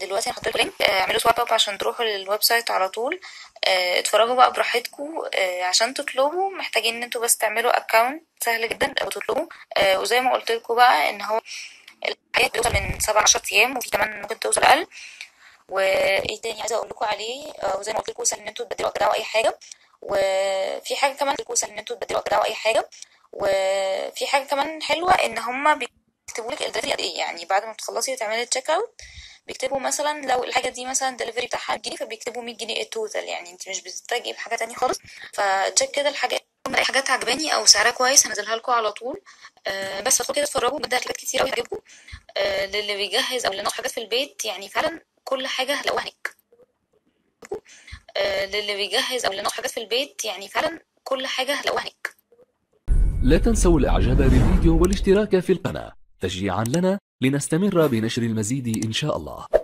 دلوقتي انا حطيت لينك آه، اعملوا سوايب اب عشان تروحوا للويب سايت على طول آه، اتفرجوا بقى براحتكم آه، عشان تطلبوا محتاجين ان انتوا بس تعملوا اكونت سهل جدا وتطلبوا آه، وزي ما قلت لكم بقى ان هو الحاجات بتوصل من 7 10 ايام وفي كمان ممكن توصل اقل وايه تاني عايزه اقول لكم عليه آه، وزي ما قلت لكم سهل ان انتوا تبدلوا اجراء اي حاجه وفي حاجه كمان لكم سهل ان انتوا تبدلوا اجراء اي حاجه وفي حاجه كمان حلوه ان هما بيكتبوا لك الدليفري قد ايه يعني بعد ما بتخلصي وتعملي تشيك اوت بيكتبوا مثلا لو الحاجه دي مثلا الدليفري بتاعها 100 جنيه فبيكتبوا 100 جنيه التوتال يعني انت مش بتتفاجئي بحاجه تانية خالص فتشيك كده الحاجات اي حاجات عجباني او سعرها كويس هنزلها لكم على طول آه بس ادخلوا كده اتفرجوا بدي حاجات كتير قوي هتعجبكم آه للي بيجهز او اللي ناقص حاجات في البيت يعني فعلا كل حاجه هتلاقوها هناك آه للي بيجهز او اللي ناقص حاجات في البيت يعني فعلا كل حاجه هتلاقوها هناك لا تنسوا الاعجاب بالفيديو والاشتراك في القناة تشجيعا لنا لنستمر بنشر المزيد ان شاء الله